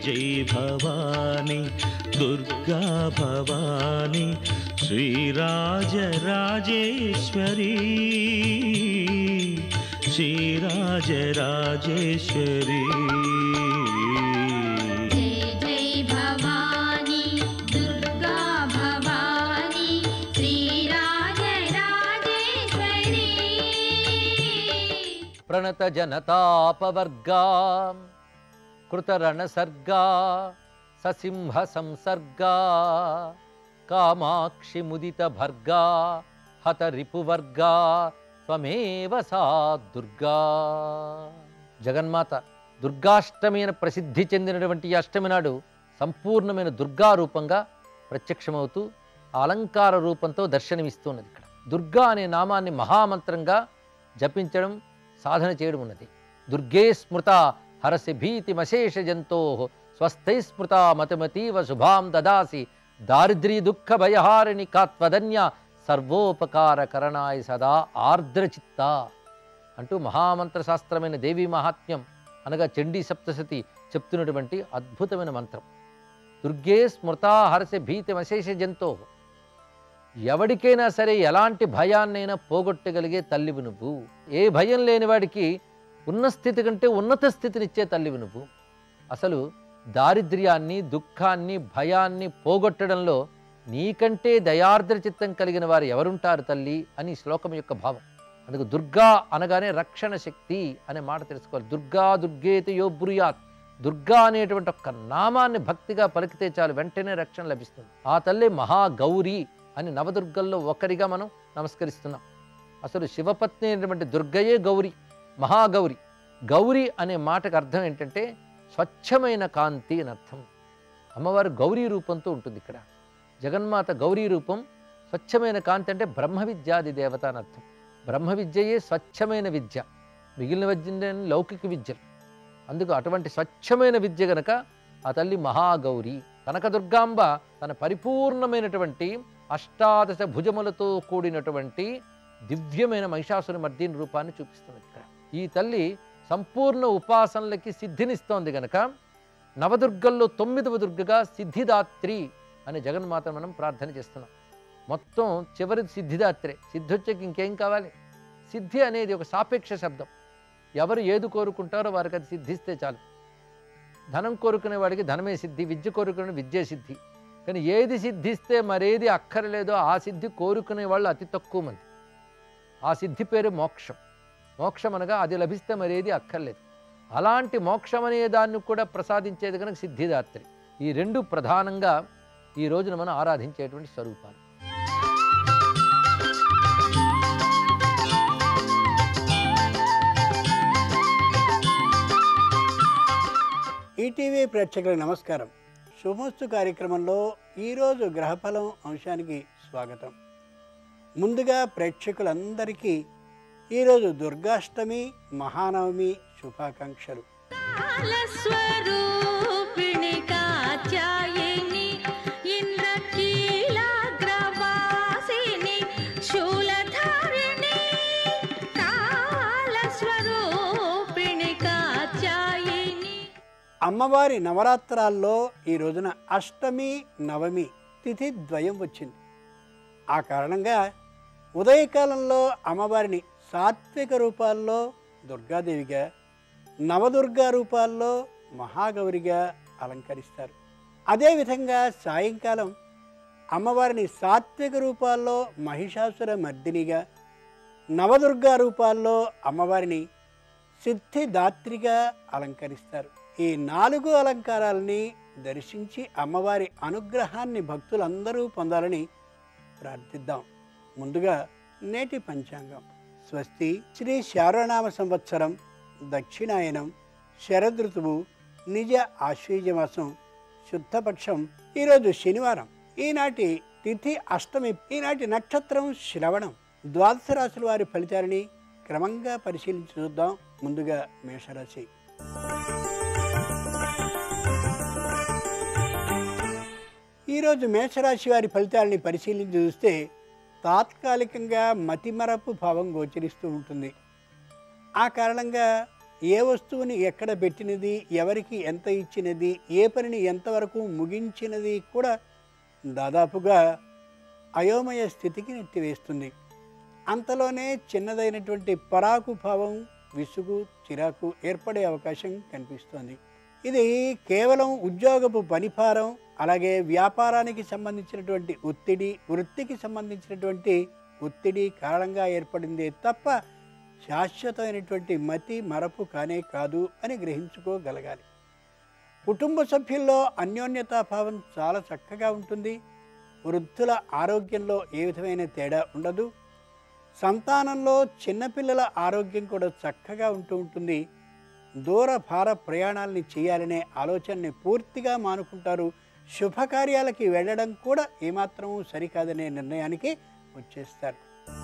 జై భవాని దుర్గా భవాని శ్రీరాజరాజేశ్వరి శ్రీరాజరాజేశ్వరి जय जय भवानी दुर्गा भवानी श्रीराजराजेश्वरी ప్రణత జనతాపవర్గా కృతరణసర్గా ససింహ సంసర్గా కామాక్షి ముదిత భర్గా హత రిపువర్గా త్వమేవ సా దుర్గా జగన్మాత దుర్గాష్టమి అని ప్రసిద్ధి చెందినటువంటి ఈ అష్టమి నాడు సంపూర్ణమైన దుర్గా రూపంగా ప్రత్యక్షమవుతూ ఆ అలంకార రూపంతో దర్శనమిస్తున్నది ఇక్కడ దుర్గా అనే నామాన్ని మహామంత్రంగా జపించడం సాధన చేయడం ఉన్నది దుర్గే స్మృత హరసి భీతిమశేష జంతో స్వస్థై స్మృత మతిమతీవ శుభాం దదాసి దారిద్ర్య దుఃఖ భయహారిణి కాత్వదన్య సర్వోపకార కరణాయ సదా ఆర్ద్రచిత్త అంటూ మహామంత్ర శాస్త్రమైన దేవీ మహాత్మ్యం అనగా చండీ సప్తశతి చెప్తున్నటువంటి అద్భుతమైన మంత్రం దుర్గే స్మృతా హరసి భీతిమశేష జంతో ఎవడికైనా సరే ఎలాంటి భయాన్నైనా పోగొట్టగలిగే తల్లివి నువ్వు ఏ భయం లేని వాడికి ఉన్న స్థితి కంటే ఉన్నత స్థితినిచ్చే తల్లివి నువ్వు అసలు దారిద్ర్యాన్ని దుఃఖాన్ని భయాన్ని పోగొట్టడంలో నీకంటే దయార్ద్ర చిత్తం కలిగిన వారు ఎవరుంటారు తల్లి అని ఈ శ్లోకం యొక్క భావం అందుకు దుర్గా అనగానే రక్షణ శక్తి అనే మాట తెలుసుకోవాలి దుర్గా దుర్గేతి యో బ్రూయాత్ దుర్గా అనేటువంటి ఒక్క నామాన్ని భక్తిగా పలికితే చాలు వెంటనే రక్షణ లభిస్తుంది ఆ తల్లి మహాగౌరి అని నవదుర్గల్లో ఒకరిగా మనం నమస్కరిస్తున్నాం అసలు శివపత్ని అయినటువంటి దుర్గయే గౌరి మహాగౌరి గౌరి అనే మాటకు అర్థం ఏంటంటే స్వచ్ఛమైన కాంతి అని అర్థం అమ్మవారు గౌరీ రూపంతో ఉంటుంది ఇక్కడ జగన్మాత గౌరీ రూపం స్వచ్ఛమైన కాంతి అంటే బ్రహ్మ విద్యాది దేవత అని అర్థం బ్రహ్మ విద్యయే స్వచ్ఛమైన విద్య మిగిలిన విద్య లౌకిక విద్యలు అందుకు అటువంటి స్వచ్ఛమైన విద్య గనక ఆ తల్లి మహాగౌరి కనకదుర్గాంబ తన పరిపూర్ణమైనటువంటి అష్టాదశ భుజములతో కూడినటువంటి దివ్యమైన మహిషాసుని మర్దిని రూపాన్ని చూపిస్తున్నది ఇక్కడ ఈ తల్లి సంపూర్ణ ఉపాసనలకి సిద్ధినిస్తోంది గనక నవదుర్గల్లో తొమ్మిదవ దుర్గగా సిద్ధిదాత్రి అనే జగన్మాతను మనం ప్రార్థన చేస్తున్నాం మొత్తం చివరి సిద్ధిదాత్రే సిద్ధి వచ్చాక ఇంకేం కావాలి సిద్ధి అనేది ఒక సాపేక్ష శబ్దం ఎవరు ఏది కోరుకుంటారో వారికి అది సిద్ధిస్తే చాలు ధనం కోరుకునే వాడికి ధనమే సిద్ధి విద్య కోరుకునే విద్యే సిద్ధి కానీ ఏది సిద్ధిస్తే మరేది అక్కర్లేదో ఆ సిద్ధి కోరుకునే వాళ్ళు అతి తక్కువ మంది ఆ సిద్ధి పేరు మోక్షం మోక్షం అనగా అది లభిస్తే మరేది అక్కర్లేదు అలాంటి మోక్షం అనే దాన్ని కూడా ప్రసాదించేది కనుక సిద్ధిదాత్రి ఈ రెండు ప్రధానంగా ఈ రోజున మనం ఆరాధించేటువంటి స్వరూపాలు ఈటీవీ ప్రేక్షకులకు నమస్కారం శుభమస్తు కార్యక్రమంలో ఈరోజు గ్రహఫలం అంశానికి స్వాగతం ముందుగా ప్రేక్షకులందరికీ ఈరోజు దుర్గాష్టమి మహానవమి శుభాకాంక్షలు कालस्वरूपिणि कात्यायिनि इन्द्रकीलाग्रवासिनि शूलधारिणि कालस्वरूपिणि कात्यायिनि అమ్మవారి నవరాత్రాల్లో ఈ రోజున అష్టమి నవమి తిథి ద్వయం వచ్చింది ఆ కారణంగా ఉదయకాలంలో అమ్మవారిని సాత్విక రూపాల్లో దుర్గాదేవిగా నవదుర్గా రూపాల్లో మహాగౌరిగా అలంకరిస్తారు అదేవిధంగా సాయంకాలం అమ్మవారిని సాత్విక రూపాల్లో మహిషాసుర మర్దినిగా నవదుర్గా రూపాల్లో అమ్మవారిని సిద్ధిదాత్రిగా అలంకరిస్తారు ఈ నాలుగు అలంకారాలని దర్శించి అమ్మవారి అనుగ్రహాన్ని భక్తులందరూ పొందాలని ప్రార్థిద్దాం ముందుగా నేటి పంచాంగం స్వస్తి శ్రీ శారనామ సంవత్సరం దక్షిణాయనం శరదృతువు నిజ ఆశ్వీజమాసం శుద్ధపక్షం ఈరోజు శనివారం ఈనాటి తిథి అష్టమి ఈనాటి నక్షత్రం శ్రవణం ద్వాదశ రాశుల వారి ఫలితాలని క్రమంగా పరిశీలించి చూద్దాం ముందుగా మేషరాశి ఈరోజు మేషరాశి వారి ఫలితాలని పరిశీలించి చూస్తే తాత్కాలికంగా మతిమరపు భావం గోచరిస్తూ ఉంటుంది ఆ కారణంగా ఏ వస్తువుని ఎక్కడ పెట్టినది ఎవరికి ఎంత ఇచ్చినది ఏ పనిని ఎంతవరకు ముగించినది కూడా దాదాపుగా అయోమయ స్థితికి నెట్టివేస్తుంది అంతలోనే చిన్నదైనటువంటి పరాకు భావం విసుగు చిరాకు ఏర్పడే అవకాశం కనిపిస్తోంది ఇది కేవలం ఉద్యోగపు పనిభారం అలాగే వ్యాపారానికి సంబంధించినటువంటి ఒత్తిడి వృత్తికి సంబంధించినటువంటి ఒత్తిడి కారణంగా ఏర్పడిందే తప్ప శాశ్వతమైనటువంటి మతి మరపు కానే కాదు అని గ్రహించుకోగలగాలి కుటుంబ సభ్యుల్లో అన్యోన్యతాభావం చాలా చక్కగా ఉంటుంది వృద్ధుల ఆరోగ్యంలో ఏ విధమైన తేడా ఉండదు సంతానంలో చిన్నపిల్లల ఆరోగ్యం కూడా చక్కగా ఉంటూ ఉంటుంది దూర భార ప్రయాణాలని చేయాలనే ఆలోచనని పూర్తిగా మానుకుంటారు శుభకార్యాలకి వెళ్ళడం కూడా ఏమాత్రమూ సరికాదనే నిర్ణయానికి వచ్చేస్తారు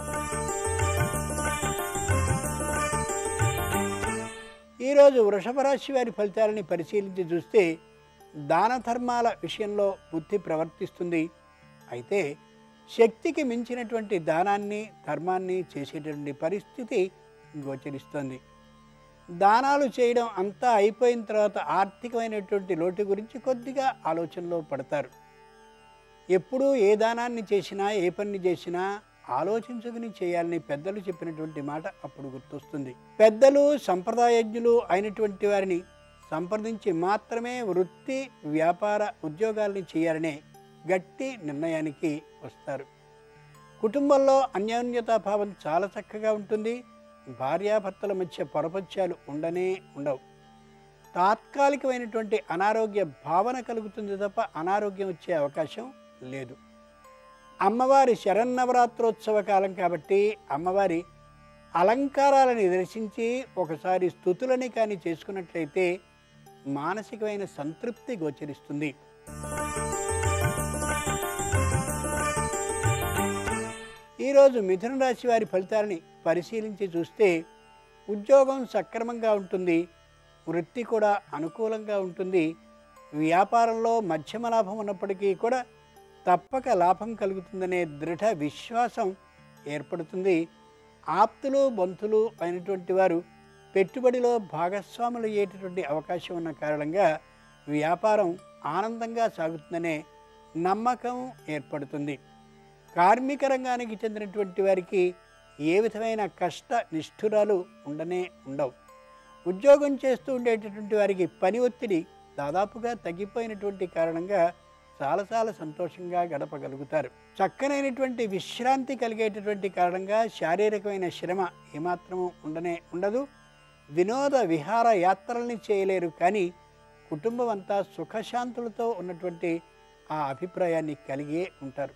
ఈరోజు వృషభ రాశి వారి ఫలితాలని పరిశీలించి చూస్తే దాన ధర్మాల విషయంలో బుద్ధి ప్రవర్తిస్తుంది అయితే శక్తికి మించినటువంటి దానాన్ని ధర్మాన్ని చేసేటువంటి పరిస్థితి గోచరిస్తుంది దానాలు చేయడం అంతా అయిపోయిన తర్వాత ఆర్థికమైనటువంటి లోటు గురించి కొద్దిగా ఆలోచనలో పడతారు ఎప్పుడూ ఏ దానాన్ని చేసినా ఏ పని చేసినా ఆలోచించుకుని చేయాలని పెద్దలు చెప్పినటువంటి మాట అప్పుడు గుర్తొస్తుంది పెద్దలు సంప్రదాయజ్ఞులు అయినటువంటి వారిని సంప్రదించి మాత్రమే వృత్తి వ్యాపార ఉద్యోగాల్ని చేయాలనే గట్టి నిర్ణయానికి వస్తారు కుటుంబంలో అన్యోన్యతాభావం చాలా చక్కగా ఉంటుంది భార్యాభర్తల మధ్య పొరపత్యాలు ఉండనే ఉండవు తాత్కాలికమైనటువంటి అనారోగ్య భావన కలుగుతుంది తప్ప అనారోగ్యం వచ్చే అవకాశం లేదు అమ్మవారి శరన్నవరాత్రోత్సవ కాలం కాబట్టి అమ్మవారి అలంకారాలను దర్శించి ఒకసారి స్థుతులని కానీ చేసుకున్నట్లయితే మానసికమైన సంతృప్తి గోచరిస్తుంది ఈరోజు మిథున రాశి వారి ఫలితాలని పరిశీలించి చూస్తే ఉద్యోగం సక్రమంగా ఉంటుంది వృత్తి కూడా అనుకూలంగా ఉంటుంది వ్యాపారంలో మధ్యమ లాభం ఉన్నప్పటికీ కూడా తప్పక లాభం కలుగుతుందనే దృఢ విశ్వాసం ఏర్పడుతుంది ఆప్తులు బంధులు అయినటువంటి వారు పెట్టుబడిలో భాగస్వాములు అయ్యేటటువంటి అవకాశం ఉన్న కారణంగా వ్యాపారం ఆనందంగా సాగుతుందనే నమ్మకం ఏర్పడుతుంది కార్మిక రంగానికి చెందినటువంటి వారికి ఏ విధమైన కష్ట నిష్ఠురాలు ఉండనే ఉండవు ఉద్యోగం చేస్తూ ఉండేటటువంటి వారికి పని ఒత్తిడి దాదాపుగా తగ్గిపోయినటువంటి కారణంగా చాలా చాలా సంతోషంగా గడపగలుగుతారు చక్కనైనటువంటి విశ్రాంతి కలిగేటటువంటి కారణంగా శారీరకమైన శ్రమ ఏమాత్రము ఉండనే ఉండదు వినోద విహార యాత్రల్ని చేయలేరు కానీ కుటుంబం అంతా సుఖశాంతులతో ఉన్నటువంటి ఆ అభిప్రాయాన్ని కలిగే ఉంటారు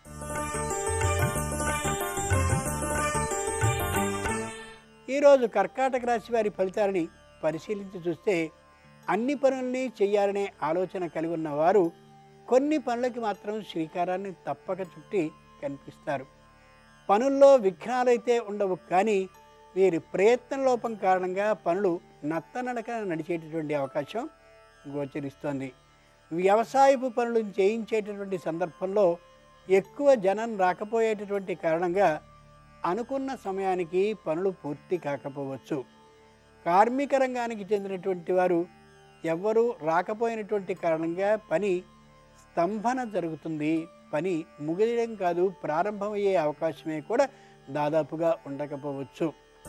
ఈరోజు కర్కాటక రాశి వారి ఫలితాలని పరిశీలించి చూస్తే అన్ని పనుల్ని చేయాలనే ఆలోచన కలిగి ఉన్న వారు కొన్ని పనులకి మాత్రం శ్రీకారాన్ని తప్పక చుట్టి కనిపిస్తారు పనుల్లో విఘ్నాలైతే ఉండవు కానీ వీరి ప్రయత్న లోపం కారణంగా పనులు నత్తనడక నడిచేటటువంటి అవకాశం గోచరిస్తోంది వ్యవసాయపు పనులు చేయించేటటువంటి సందర్భంలో ఎక్కువ జనం రాకపోయేటటువంటి కారణంగా అనుకున్న సమయానికి పనులు పూర్తి కాకపోవచ్చు కార్మిక రంగానికి చెందినటువంటి వారు ఎవ్వరూ రాకపోయినటువంటి కారణంగా పని స్తంభన జరుగుతుంది పని ముగియడం కాదు ప్రారంభమయ్యే అవకాశమే కూడా దాదాపుగా ఉండకపోవచ్చు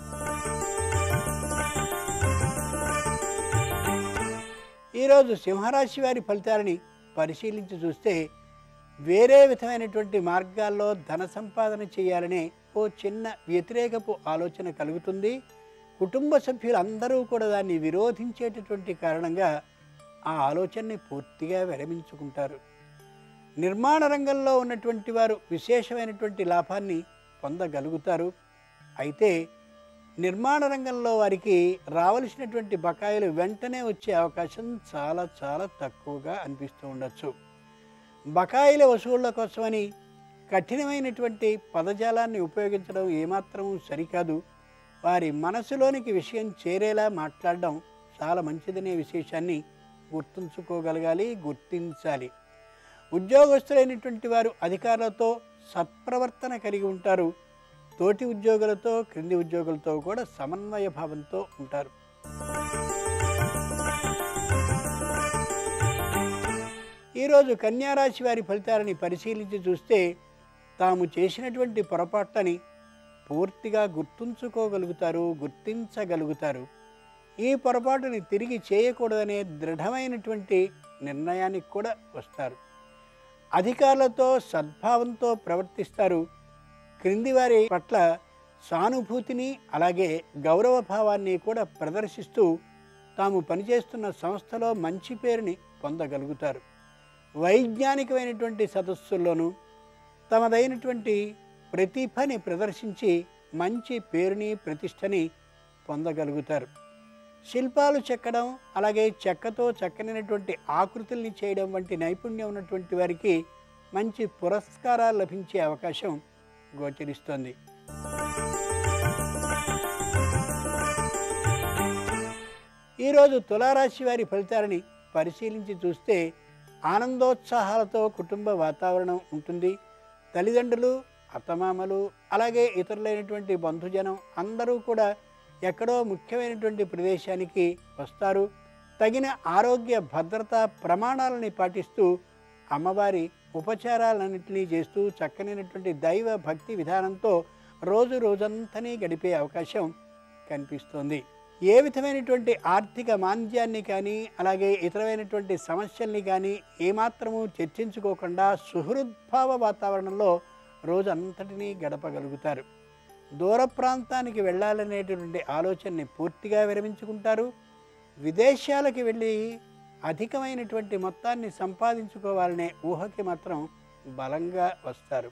ఈరోజు సింహరాశి వారి ఫలితాలని పరిశీలించి చూస్తే వేరే విధమైనటువంటి మార్గాల్లో ధన సంపాదన చేయాలనే ఓ చిన్న వ్యతిరేకపు ఆలోచన కలుగుతుంది కుటుంబ సభ్యులందరూ కూడా దాన్ని విరోధించేటటువంటి కారణంగా ఆ ఆలోచనని పూర్తిగా విరమించుకుంటారు నిర్మాణ రంగంలో ఉన్నటువంటి వారు విశేషమైనటువంటి లాభాన్ని పొందగలుగుతారు అయితే నిర్మాణ రంగంలో వారికి రావలసినటువంటి బకాయిలు వెంటనే వచ్చే అవకాశం చాలా చాలా తక్కువగా అనిపిస్తూ ఉండొచ్చు బకాయిల వసూళ్ల కోసమని కఠినమైనటువంటి పదజాలాన్ని ఉపయోగించడం ఏమాత్రం సరికాదు వారి మనసులోనికి విషయం చేరేలా మాట్లాడడం చాలా మంచిదనే విశేషాన్ని గుర్తుంచుకోగలగాలి గుర్తించాలి ఉద్యోగస్తులైనటువంటి వారు అధికారులతో సత్ప్రవర్తన కలిగి ఉంటారు తోటి ఉద్యోగులతో క్రింది ఉద్యోగులతో కూడా సమన్వయ భావంతో ఉంటారు ఈరోజు కన్యారాశి వారి ఫలితాలని పరిశీలించి చూస్తే తాము చేసినటువంటి పొరపాట్లని పూర్తిగా గుర్తుంచుకోగలుగుతారు గుర్తించగలుగుతారు ఈ పొరపాటుని తిరిగి చేయకూడదనే దృఢమైనటువంటి నిర్ణయానికి కూడా వస్తారు అధికారులతో సద్భావంతో ప్రవర్తిస్తారు క్రింది వారి పట్ల సానుభూతిని అలాగే గౌరవ భావాన్ని కూడా ప్రదర్శిస్తూ తాము పనిచేస్తున్న సంస్థలో మంచి పేరుని పొందగలుగుతారు వైజ్ఞానికమైనటువంటి సదస్సుల్లోనూ తమదైనటువంటి ప్రతిభని ప్రదర్శించి మంచి పేరుని ప్రతిష్టని పొందగలుగుతారు శిల్పాలు చెక్కడం అలాగే చెక్కతో చక్కనైనటువంటి ఆకృతుల్ని చేయడం వంటి నైపుణ్యం ఉన్నటువంటి వారికి మంచి పురస్కారాలు లభించే అవకాశం గోచరిస్తోంది ఈరోజు తులారాశి వారి ఫలితాలని పరిశీలించి చూస్తే ఆనందోత్సాహాలతో కుటుంబ వాతావరణం ఉంటుంది తల్లిదండ్రులు అత్తమామలు అలాగే ఇతరులైనటువంటి బంధుజనం అందరూ కూడా ఎక్కడో ముఖ్యమైనటువంటి ప్రదేశానికి వస్తారు తగిన ఆరోగ్య భద్రతా ప్రమాణాలని పాటిస్తూ అమ్మవారి ఉపచారాలన్నింటినీ చేస్తూ చక్కనైనటువంటి దైవ భక్తి విధానంతో రోజు రోజంతని గడిపే అవకాశం కనిపిస్తోంది ఏ విధమైనటువంటి ఆర్థిక మాంద్యాన్ని కానీ అలాగే ఇతరమైనటువంటి సమస్యల్ని కానీ ఏమాత్రము చర్చించుకోకుండా సుహృద్భావ వాతావరణంలో రోజంతటినీ గడపగలుగుతారు దూర ప్రాంతానికి వెళ్ళాలనేటటువంటి ఆలోచనని పూర్తిగా విరమించుకుంటారు విదేశాలకి వెళ్ళి అధికమైనటువంటి మొత్తాన్ని సంపాదించుకోవాలనే ఊహకి మాత్రం బలంగా వస్తారు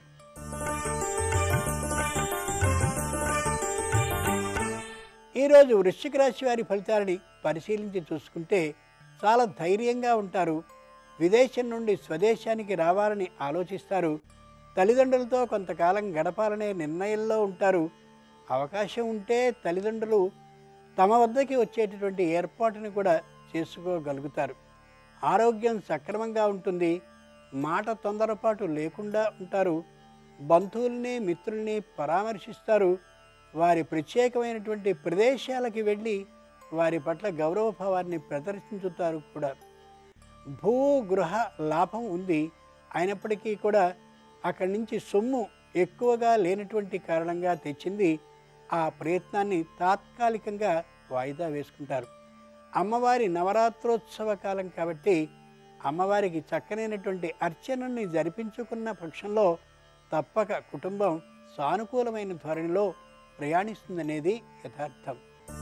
ఈరోజు వృశ్చిక రాశి వారి ఫలితాలని పరిశీలించి చూసుకుంటే చాలా ధైర్యంగా ఉంటారు విదేశం నుండి స్వదేశానికి రావాలని ఆలోచిస్తారు తల్లిదండ్రులతో కొంతకాలం గడపాలనే నిర్ణయంలో ఉంటారు అవకాశం ఉంటే తల్లిదండ్రులు తమ వద్దకి వచ్చేటటువంటి ఏర్పాటుని కూడా చేసుకోగలుగుతారు ఆరోగ్యం సక్రమంగా ఉంటుంది మాట తొందరపాటు లేకుండా ఉంటారు బంధువుల్ని మిత్రుల్ని పరామర్శిస్తారు వారి ప్రత్యేకమైనటువంటి ప్రదేశాలకి వెళ్ళి వారి పట్ల గౌరవభావాన్ని ప్రదర్శించుతారు కూడా భూ గృహ లాభం ఉంది అయినప్పటికీ కూడా అక్కడి నుంచి సొమ్ము ఎక్కువగా లేనటువంటి కారణంగా తెచ్చింది ఆ ప్రయత్నాన్ని తాత్కాలికంగా వాయిదా వేసుకుంటారు అమ్మవారి నవరాత్రోత్సవ కాలం కాబట్టి అమ్మవారికి చక్కనైనటువంటి అర్చనని జరిపించుకున్న పక్షంలో తప్పక కుటుంబం సానుకూలమైన ధోరణిలో ప్రయాణిస్తుందనేది యథార్థం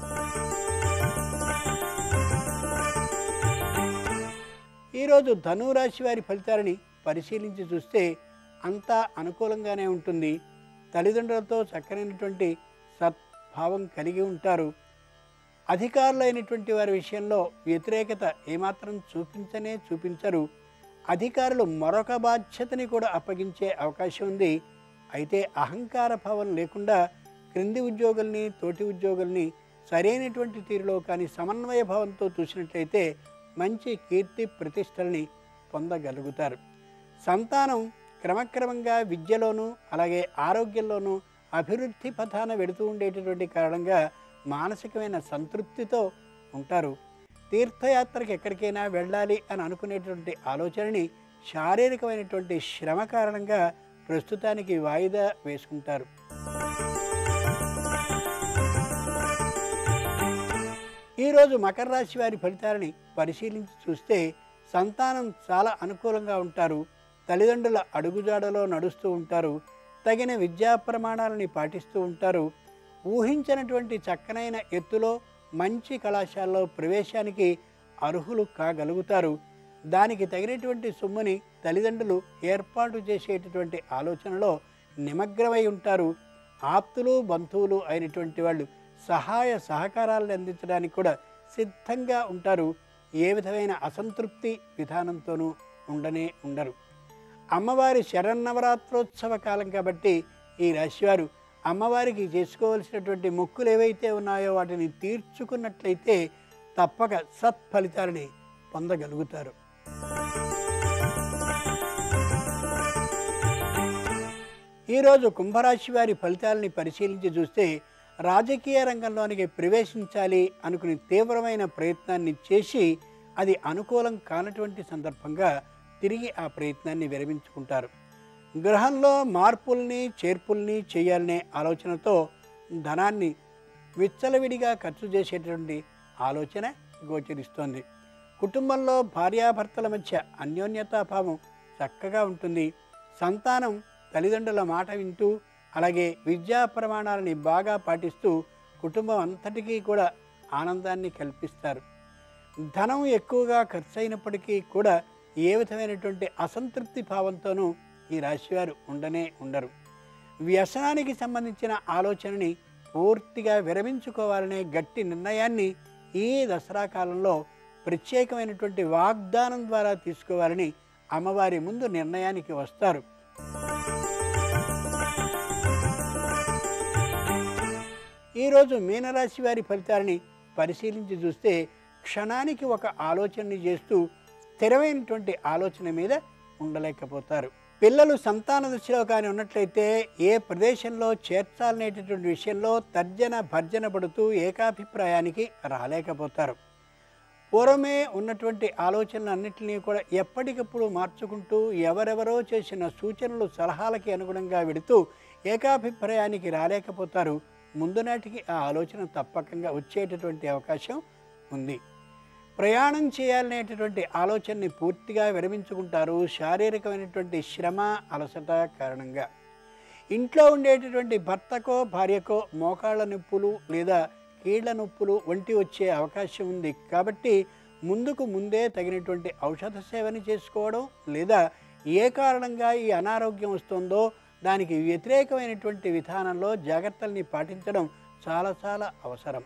ఈరోజు ధనురాశి వారి ఫలితాలని పరిశీలించి చూస్తే అంతా అనుకూలంగానే ఉంటుంది తల్లిదండ్రులతో చక్కనైనటువంటి సద్భావం కలిగి ఉంటారు అధికారులైనటువంటి వారి విషయంలో వ్యతిరేకత ఏమాత్రం చూపించనే చూపించరు అధికారులు మరొక బాధ్యతని కూడా అప్పగించే అవకాశం ఉంది అయితే అహంకార భావం లేకుండా క్రింది ఉద్యోగుల్ని తోటి ఉద్యోగుల్ని సరైనటువంటి తీరులో కానీ సమన్వయ భావంతో చూసినట్లయితే మంచి కీర్తి ప్రతిష్టల్ని పొందగలుగుతారు సంతానం క్రమక్రమంగా విద్యలోనూ అలాగే ఆరోగ్యంలోనూ అభివృద్ధి పథాన వెడుతూ ఉండేటటువంటి కారణంగా మానసికమైన సంతృప్తితో ఉంటారు తీర్థయాత్రకి ఎక్కడికైనా వెళ్ళాలి అని అనుకునేటువంటి ఆలోచనని శారీరకమైనటువంటి శ్రమ కారణంగా ప్రస్తుతానికి వాయిదా వేసుకుంటారు ఈరోజు మకర రాశి వారి ఫలితాలని పరిశీలించి చూస్తే సంతానం చాలా అనుకూలంగా ఉంటారు తల్లిదండ్రుల అడుగుజాడలో నడుస్తూ ఉంటారు తగిన విద్యా ప్రమాణాలని పాటిస్తూ ఉంటారు ఊహించినటువంటి చక్కనైన ఎత్తులో మంచి కళాశాలలో ప్రవేశానికి అర్హులు కాగలుగుతారు దానికి తగినటువంటి సొమ్ముని తల్లిదండ్రులు ఏర్పాటు చేసేటటువంటి ఆలోచనలో నిమగ్నమై ఉంటారు ఆప్తులు బంధువులు అయినటువంటి వాళ్ళు సహాయ సహకారాలను అందించడానికి కూడా సిద్ధంగా ఉంటారు ఏ విధమైన అసంతృప్తి విధానంతోనూ ఉండనే ఉండరు అమ్మవారి శరన్నవరాత్రోత్సవ కాలం కాబట్టి ఈ రాశివారు అమ్మవారికి చేసుకోవలసినటువంటి మొక్కులు ఏవైతే ఉన్నాయో వాటిని తీర్చుకున్నట్లయితే తప్పక సత్ఫలితాలని పొందగలుగుతారు ఈరోజు కుంభరాశి వారి ఫలితాలని పరిశీలించి చూస్తే రాజకీయ రంగంలోనికి ప్రవేశించాలి అనుకుని తీవ్రమైన ప్రయత్నాన్ని చేసి అది అనుకూలం కానటువంటి సందర్భంగా తిరిగి ఆ ప్రయత్నాన్ని విరమించుకుంటారు గ్రహంలో మార్పుల్ని చేర్పుల్ని చేయాలనే ఆలోచనతో ధనాన్ని విచ్చలవిడిగా ఖర్చు చేసేటువంటి ఆలోచన గోచరిస్తోంది కుటుంబంలో భార్యాభర్తల మధ్య అన్యోన్యతాభావం చక్కగా ఉంటుంది సంతానం తల్లిదండ్రుల మాట వింటూ అలాగే విద్యా ప్రమాణాలని బాగా పాటిస్తూ కుటుంబం అంతటికీ కూడా ఆనందాన్ని కల్పిస్తారు ధనం ఎక్కువగా ఖర్చు అయినప్పటికీ కూడా ఏ విధమైనటువంటి అసంతృప్తి భావంతోనూ ఈ రాశివారు ఉండనే ఉండరు వ్యసనానికి సంబంధించిన ఆలోచనని పూర్తిగా విరమించుకోవాలనే గట్టి నిర్ణయాన్ని ఈ దసరా కాలంలో ప్రత్యేకమైనటువంటి వాగ్దానం ద్వారా తీసుకోవాలని అమ్మవారి ముందు నిర్ణయానికి వస్తారు ఈరోజు మీనరాశి వారి ఫలితాలని పరిశీలించి చూస్తే క్షణానికి ఒక ఆలోచనని చేస్తూ స్థిరమైనటువంటి ఆలోచన మీద ఉండలేకపోతారు పిల్లలు సంతాన దశలో కానీ ఉన్నట్లయితే ఏ ప్రదేశంలో చేర్చాలనేటటువంటి విషయంలో తర్జన భర్జన పడుతూ ఏకాభిప్రాయానికి రాలేకపోతారు పూర్వమే ఉన్నటువంటి ఆలోచనలన్నింటినీ కూడా ఎప్పటికప్పుడు మార్చుకుంటూ ఎవరెవరో చేసిన సూచనలు సలహాలకి అనుగుణంగా వెడుతూ ఏకాభిప్రాయానికి రాలేకపోతారు ముందు నాటికి ఆ ఆలోచన తప్పకంగా వచ్చేటటువంటి అవకాశం ఉంది ప్రయాణం చేయాలనేటటువంటి ఆలోచనని పూర్తిగా విరమించుకుంటారు శారీరకమైనటువంటి శ్రమ అలసట కారణంగా ఇంట్లో ఉండేటటువంటి భర్తకో భార్యకో మోకాళ్ళ నొప్పులు లేదా కీళ్ల నొప్పులు వంటి వచ్చే అవకాశం ఉంది కాబట్టి ముందుకు ముందే తగినటువంటి ఔషధ సేవని చేసుకోవడం లేదా ఏ కారణంగా ఈ అనారోగ్యం వస్తుందో దానికి వ్యతిరేకమైనటువంటి విధానంలో జాగ్రత్తల్ని పాటించడం చాలా చాలా అవసరం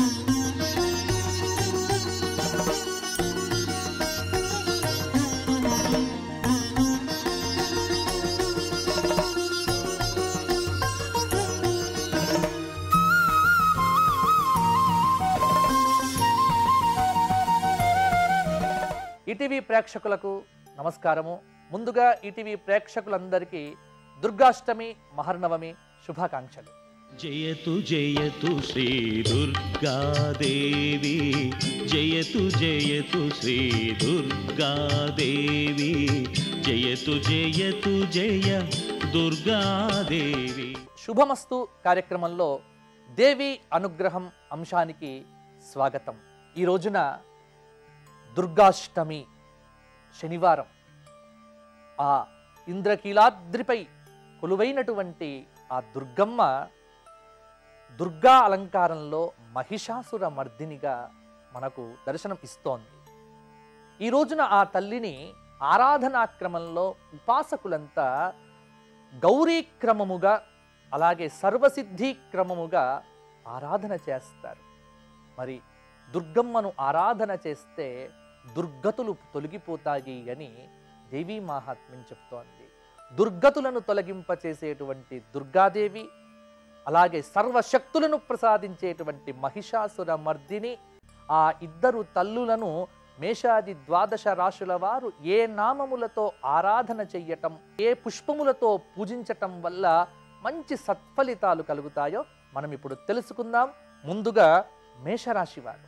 ఈటీవీ ప్రేక్షకులకు నమస్కారము ముందుగా ఈటీవీ ప్రేక్షకులందరికీ దుర్గాష్టమి మహర్నవమి శుభాకాంక్షలు జయతు జయతు శ్రీ దుర్గాదేవి జయతు జయతు శ్రీ దుర్గాదేవి జయతు జయతు జయ దుర్గాదేవి శుభమస్తు కార్యక్రమంలో దేవి అనుగ్రహం అంశానికి స్వాగతం ఈ రోజున దుర్గాష్టమి శనివారం ఆ ఇంద్రకీలాద్రిపై కొలువైనటువంటి ఆ దుర్గమ్మ దుర్గా అలంకారంలో మహిషాసుర మర్దినిగా మనకు దర్శనం ఇస్తోంది ఈ రోజున ఆ తల్లిని ఆరాధనాక్రమంలో ఉపాసకులంతా గౌరీ క్రమముగా అలాగే సర్వసిద్ధి క్రమముగా ఆరాధన చేస్తారు మరి దుర్గమ్మను ఆరాధన చేస్తే దుర్గతులు తొలగిపోతాయి అని దేవీ మాహాత్మ్యం చెప్తోంది దుర్గతులను తొలగింపచేసేటువంటి దుర్గాదేవి అలాగే సర్వశక్తులను ప్రసాదించేటువంటి మహిషాసుర మర్దిని ఆ ఇద్దరు తల్లులను మేషాది ద్వాదశ రాశుల వారు ఏ నామములతో ఆరాధన చెయ్యటం ఏ పుష్పములతో పూజించటం వల్ల మంచి సత్ఫలితాలు కలుగుతాయో మనం ఇప్పుడు తెలుసుకుందాం ముందుగా మేషరాశి వారు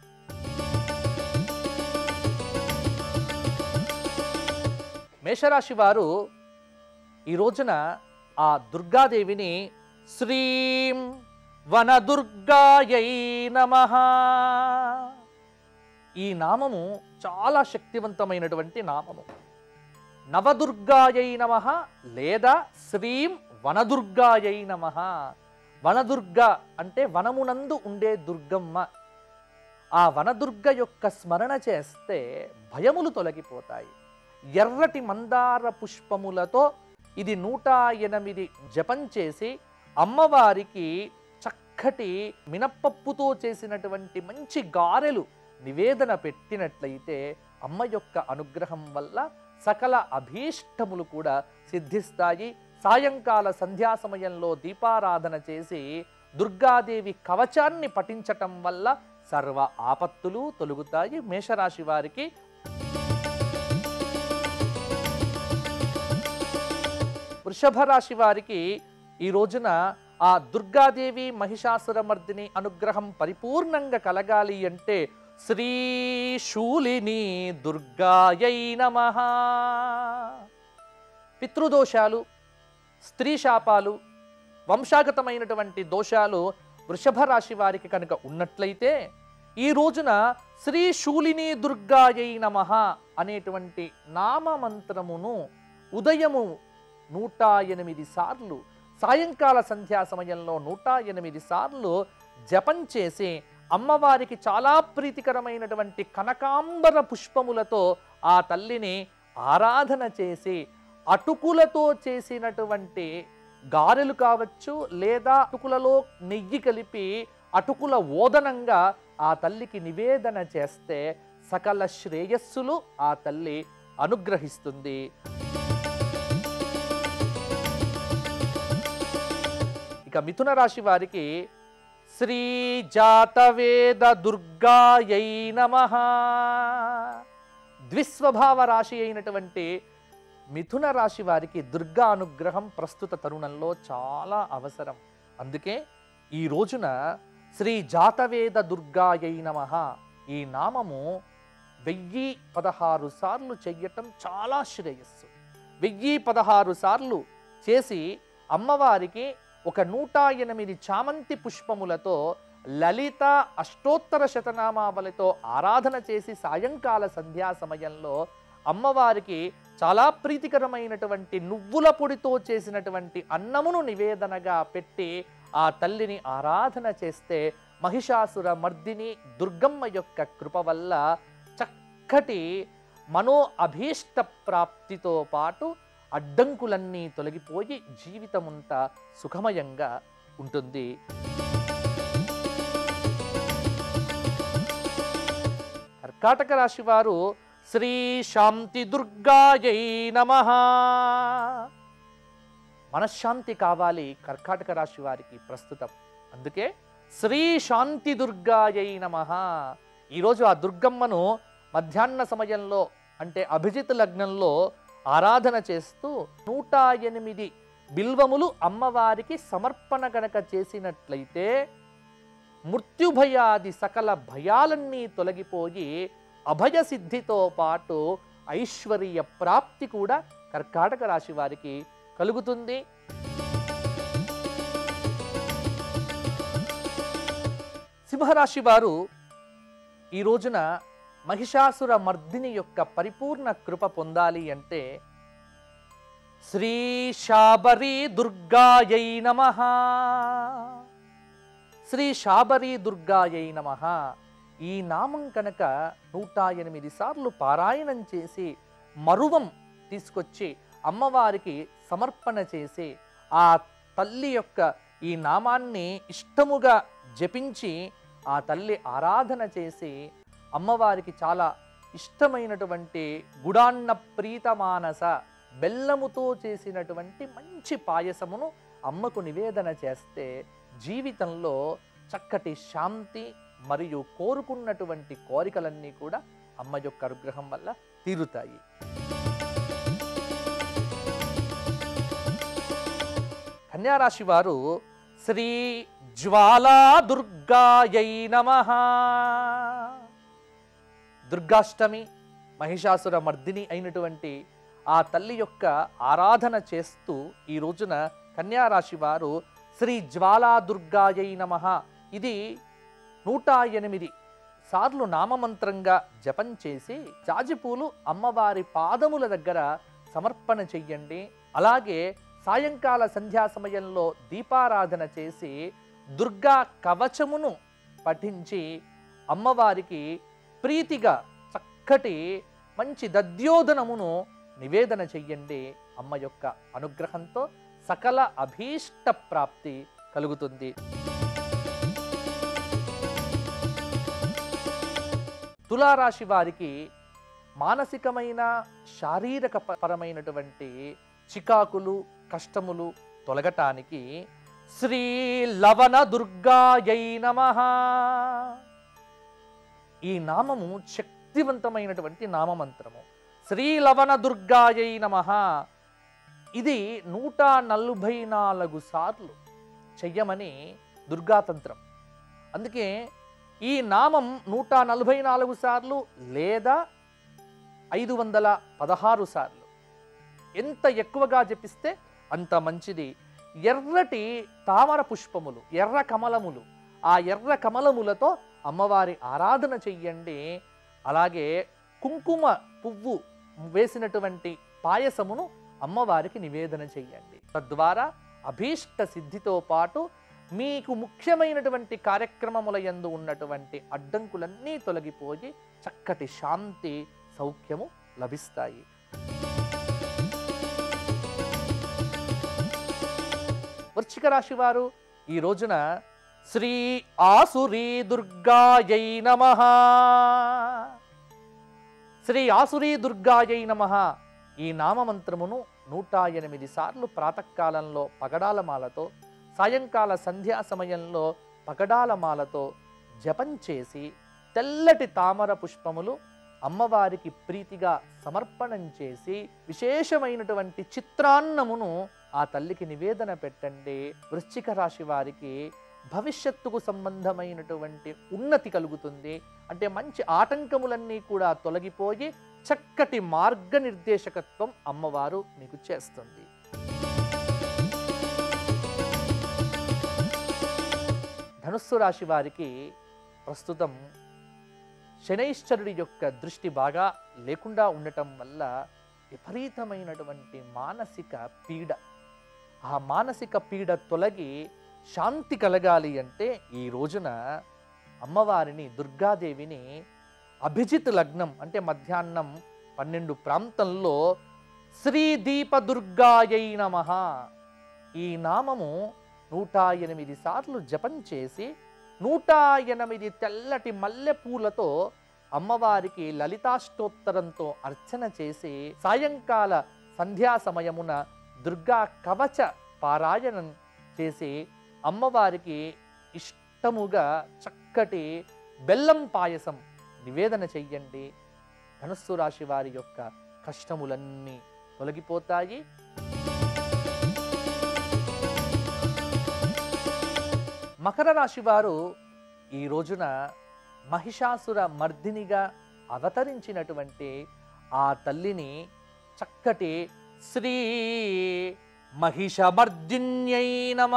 మేషరాశి వారు ఈ రోజున ఆ దుర్గాదేవిని శ్రీం వనదుర్గాయై నమః ఈ నామము చాలా శక్తివంతమైనటువంటి నామము నవదుర్గాయై నమ లేదా శ్రీం వనదుర్గాయై నమ వనదుర్గ అంటే వనమునందు ఉండే దుర్గమ్మ ఆ వనదుర్గ యొక్క స్మరణ చేస్తే భయములు తొలగిపోతాయి ఎర్రటి మందార పుష్పములతో ఇది నూట ఎనిమిది జపం చేసి అమ్మవారికి చక్కటి మినప్పప్పుతో చేసినటువంటి మంచి గారెలు నివేదన పెట్టినట్లయితే అమ్మ యొక్క అనుగ్రహం వల్ల సకల అభీష్టములు కూడా సిద్ధిస్తాయి సాయంకాల సంధ్యా సమయంలో దీపారాధన చేసి దుర్గాదేవి కవచాన్ని పఠించటం వల్ల సర్వ ఆపత్తులు తొలుగుతాయి మేషరాశి వారికి వృషభ రాశి వారికి ఈ రోజున ఆ దుర్గాదేవి మహిషాసురమర్దిని అనుగ్రహం పరిపూర్ణంగా కలగాలి అంటే శ్రీ శూలిని దుర్గాయై నమ పితృదోషాలు స్త్రీ శాపాలు వంశాగతమైనటువంటి దోషాలు వృషభ రాశి వారికి కనుక ఉన్నట్లయితే ఈ రోజున శ్రీ శూలిని దుర్గాయై నమ అనేటువంటి నామమంత్రమును ఉదయము నూట ఎనిమిది సార్లు సాయంకాల సంధ్యా సమయంలో నూట ఎనిమిది సార్లు జపం చేసి అమ్మవారికి చాలా ప్రీతికరమైనటువంటి కనకాంబర పుష్పములతో ఆ తల్లిని ఆరాధన చేసి అటుకులతో చేసినటువంటి గారెలు కావచ్చు లేదా అటుకులలో నెయ్యి కలిపి అటుకుల ఓదనంగా ఆ తల్లికి నివేదన చేస్తే సకల శ్రేయస్సులు ఆ తల్లి అనుగ్రహిస్తుంది ఇక మిథున రాశి వారికి శ్రీ జాతవేద దుర్గాయై నమ ద్విస్వభావ రాశి అయినటువంటి మిథున రాశి వారికి దుర్గా అనుగ్రహం ప్రస్తుత తరుణంలో చాలా అవసరం అందుకే ఈ రోజున శ్రీ జాతవేద దుర్గాయై నమ ఈ నామము వెయ్యి పదహారు సార్లు చెయ్యటం చాలా శ్రేయస్సు వెయ్యి పదహారు సార్లు చేసి అమ్మవారికి ఒక నూట ఎనిమిది చామంతి పుష్పములతో లలిత అష్టోత్తర శతనామావళితో ఆరాధన చేసి సాయంకాల సంధ్యా సమయంలో అమ్మవారికి చాలా ప్రీతికరమైనటువంటి నువ్వుల పొడితో చేసినటువంటి అన్నమును నివేదనగా పెట్టి ఆ తల్లిని ఆరాధన చేస్తే మహిషాసుర మర్దిని దుర్గమ్మ యొక్క కృప వల్ల చక్కటి మనో అభీష్ట ప్రాప్తితో పాటు అడ్డంకులన్నీ తొలగిపోయి జీవితమంతా సుఖమయంగా ఉంటుంది కర్కాటక రాశి వారు శ్రీ శాంతి దుర్గాయై నమ మనశ్శాంతి కావాలి కర్కాటక రాశి వారికి ప్రస్తుతం అందుకే శ్రీ శాంతి దుర్గాయై నమ ఈరోజు ఆ దుర్గమ్మను మధ్యాహ్న సమయంలో అంటే అభిజిత్ లగ్నంలో ఆరాధన చేస్తూ నూట ఎనిమిది బిల్వములు అమ్మవారికి సమర్పణ గనక చేసినట్లయితే మృత్యుభయాది సకల భయాలన్నీ తొలగిపోయి అభయ సిద్ధితో పాటు ఐశ్వర్య ప్రాప్తి కూడా కర్కాటక రాశి వారికి కలుగుతుంది సింహరాశి వారు ఈ రోజున మహిషాసుర మర్దిని యొక్క పరిపూర్ణ కృప పొందాలి అంటే శ్రీ శాబరి దుర్గాయై నమ శ్రీ శాబరి దుర్గాయై నమ ఈ నామం కనుక నూట ఎనిమిది సార్లు పారాయణం చేసి మరువం తీసుకొచ్చి అమ్మవారికి సమర్పణ చేసి ఆ తల్లి యొక్క ఈ నామాన్ని ఇష్టముగా జపించి ఆ తల్లి ఆరాధన చేసి అమ్మవారికి చాలా ఇష్టమైనటువంటి గుడాన్న ప్రీతమానస బెల్లముతో చేసినటువంటి మంచి పాయసమును అమ్మకు నివేదన చేస్తే జీవితంలో చక్కటి శాంతి మరియు కోరుకున్నటువంటి కోరికలన్నీ కూడా అమ్మ యొక్క అనుగ్రహం వల్ల తీరుతాయి కన్యారాశి వారు శ్రీ జ్వాలా దుర్గాయై నమ దుర్గాష్టమి మహిషాసుర మర్దిని అయినటువంటి ఆ తల్లి యొక్క ఆరాధన చేస్తూ ఈ రోజున కన్యారాశి వారు శ్రీ జ్వాలా దుర్గాయై నమ ఇది నూట ఎనిమిది సార్లు నామమంత్రంగా జపం చేసి జాజిపూలు అమ్మవారి పాదముల దగ్గర సమర్పణ చెయ్యండి అలాగే సాయంకాల సంధ్యా సమయంలో దీపారాధన చేసి దుర్గా కవచమును పఠించి అమ్మవారికి ప్రీతిగా చక్కటి మంచి దద్యోదనమును నివేదన చెయ్యండి అమ్మ యొక్క అనుగ్రహంతో సకల అభీష్ట ప్రాప్తి కలుగుతుంది తులారాశి వారికి మానసికమైన శారీరక ప- పరమైనటువంటి చికాకులు కష్టములు తొలగటానికి శ్రీ లవణ దుర్గాయై నమ ఈ నామము శక్తివంతమైనటువంటి నామమంత్రము శ్రీ లవణ దుర్గాయై నమ ఇది నూట నలభై నాలుగు సార్లు చెయ్యమని దుర్గాతంత్రం అందుకే ఈ నామం నూట నలభై నాలుగు సార్లు లేదా ఐదు వందల పదహారు సార్లు ఎంత ఎక్కువగా జపిస్తే అంత మంచిది ఎర్రటి తామర పుష్పములు ఎర్ర కమలములు ఆ ఎర్ర కమలములతో అమ్మవారి ఆరాధన చెయ్యండి అలాగే కుంకుమ పువ్వు వేసినటువంటి పాయసమును అమ్మవారికి నివేదన చెయ్యండి తద్వారా అభీష్ట సిద్ధితో పాటు మీకు ముఖ్యమైనటువంటి కార్యక్రమముల యందు ఉన్నటువంటి అడ్డంకులన్నీ తొలగిపోయి చక్కటి శాంతి సౌఖ్యము లభిస్తాయి వృశ్చిక రాశి వారు ఈ రోజున శ్రీ ఆసురీ దుర్గాయై నమ శ్రీ ఆసురీ దుర్గాయై నమ ఈ నామమంత్రమును నూట ఎనిమిది సార్లు ప్రాతకాలంలో పగడాల మాలతో సాయంకాల సంధ్యా సమయంలో పగడాల మాలతో జపం చేసి తెల్లటి తామర పుష్పములు అమ్మవారికి ప్రీతిగా సమర్పణం చేసి విశేషమైనటువంటి చిత్రాన్నమును ఆ తల్లికి నివేదన పెట్టండి వృశ్చిక రాశి వారికి భవిష్యత్తుకు సంబంధమైనటువంటి ఉన్నతి కలుగుతుంది అంటే మంచి ఆటంకములన్నీ కూడా తొలగిపోయి చక్కటి మార్గనిర్దేశకత్వం అమ్మవారు మీకు చేస్తుంది ధనుస్సు రాశి వారికి ప్రస్తుతం శనైశ్చరుడి యొక్క దృష్టి బాగా లేకుండా ఉండటం వల్ల విపరీతమైనటువంటి మానసిక పీడ ఆ మానసిక పీడ తొలగి శాంతి కలగాలి అంటే ఈ రోజున అమ్మవారిని దుర్గాదేవిని అభిజిత్ లగ్నం అంటే మధ్యాహ్నం పన్నెండు ప్రాంతంలో శ్రీ దీప దుర్గాయై నమః ఈ నామము నూట ఎనిమిది సార్లు జపం చేసి నూట ఎనిమిది తెల్లటి మల్లె పూలతో అమ్మవారికి లలితాష్టోత్తరంతో అర్చన చేసి సాయంకాల సంధ్యా సమయమున దుర్గా కవచ పారాయణం చేసి అమ్మవారికి ఇష్టముగా చక్కటి బెల్లం పాయసం నివేదన చెయ్యండి ధనుస్సు రాశి వారి యొక్క కష్టములన్నీ తొలగిపోతాయి మకర రాశి వారు ఈ రోజున మహిషాసుర మర్దినిగా అవతరించినటువంటి ఆ తల్లిని చక్కటి శ్రీ మహిషమర్దిన్యై నమ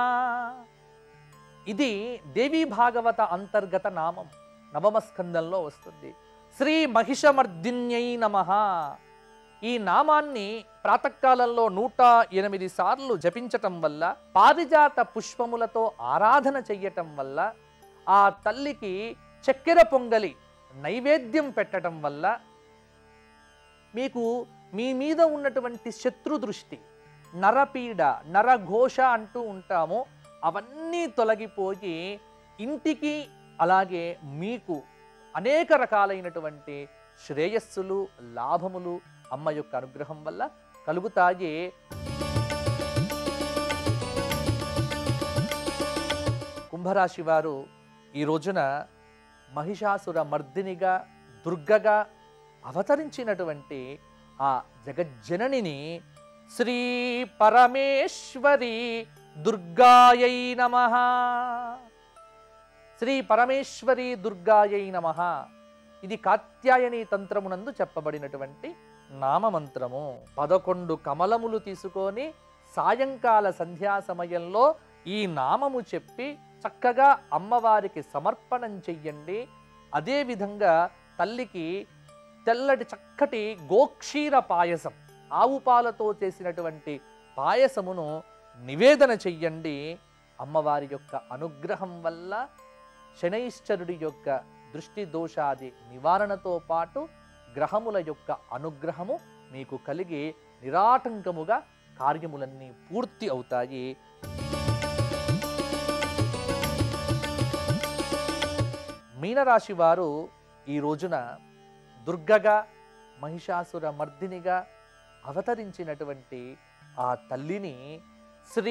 ఇది దేవీ భాగవత అంతర్గత నామం నవమ స్కందంలో వస్తుంది శ్రీ మహిషమర్దిన్యై నమ ఈ నామాన్ని ప్రాతకాలంలో నూట ఎనిమిది సార్లు జపించటం వల్ల పారిజాత పుష్పములతో ఆరాధన చెయ్యటం వల్ల ఆ తల్లికి చక్కెర పొంగలి నైవేద్యం పెట్టడం వల్ల మీకు మీ మీద ఉన్నటువంటి శత్రు దృష్టి నరపీడ నరఘోష అంటూ ఉంటాము అవన్నీ తొలగిపోయి ఇంటికి అలాగే మీకు అనేక రకాలైనటువంటి శ్రేయస్సులు లాభములు అమ్మ యొక్క అనుగ్రహం వల్ల కలుగుతాయి కుంభరాశి వారు ఈ రోజున మహిషాసుర మర్దినిగా దుర్గగా అవతరించినటువంటి ఆ జగజ్జననిని శ్రీ పరమేశ్వరి దుర్గాయై నమ శ్రీ పరమేశ్వరి దుర్గాయై నమ ఇది కాత్యాయని తంత్రమునందు చెప్పబడినటువంటి నామమంత్రము పదకొండు కమలములు తీసుకొని సాయంకాల సంధ్యా సమయంలో ఈ నామము చెప్పి చక్కగా అమ్మవారికి సమర్పణం చెయ్యండి అదేవిధంగా తల్లికి తెల్లటి చక్కటి గోక్షీర పాయసం ఆవు పాలతో చేసినటువంటి పాయసమును నివేదన చెయ్యండి అమ్మవారి యొక్క అనుగ్రహం వల్ల శనైశ్చరుడి యొక్క దృష్టి దోషాది నివారణతో పాటు గ్రహముల యొక్క అనుగ్రహము మీకు కలిగి నిరాటంకముగా కార్యములన్నీ పూర్తి అవుతాయి మీనరాశి వారు ఈ రోజున దుర్గగా మహిషాసుర మర్దినిగా అవతరించినటువంటి ఆ తల్లిని శ్రీ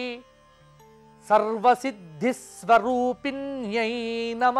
సర్వసిద్ధి స్వరూపిణ్యై నమ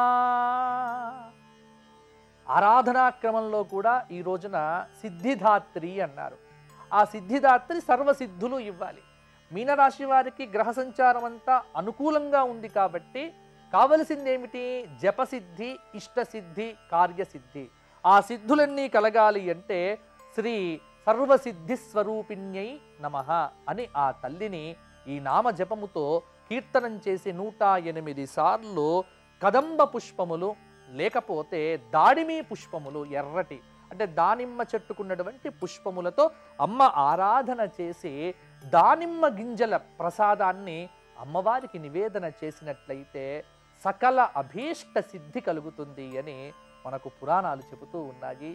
ఆరాధనా క్రమంలో కూడా ఈ రోజున సిద్ధిదాత్రి అన్నారు ఆ సిద్ధిదాత్రి సర్వసిద్ధులు ఇవ్వాలి మీనరాశి వారికి గ్రహ సంచారం అంతా అనుకూలంగా ఉంది కాబట్టి కావలసింది ఏమిటి జపసిద్ధి ఇష్టసిద్ధి కార్యసిద్ధి ఆ సిద్ధులన్నీ కలగాలి అంటే శ్రీ సర్వసిద్ధి స్వరూపిణ్యై నమ అని ఆ తల్లిని ఈ నామ జపముతో కీర్తనం చేసి నూట ఎనిమిది సార్లు కదంబ పుష్పములు లేకపోతే దాడిమి పుష్పములు ఎర్రటి అంటే దానిమ్మ చెట్టుకున్నటువంటి పుష్పములతో అమ్మ ఆరాధన చేసి దానిమ్మ గింజల ప్రసాదాన్ని అమ్మవారికి నివేదన చేసినట్లయితే సకల అభీష్ట సిద్ధి కలుగుతుంది అని మనకు పురాణాలు చెబుతూ ఉన్నాయి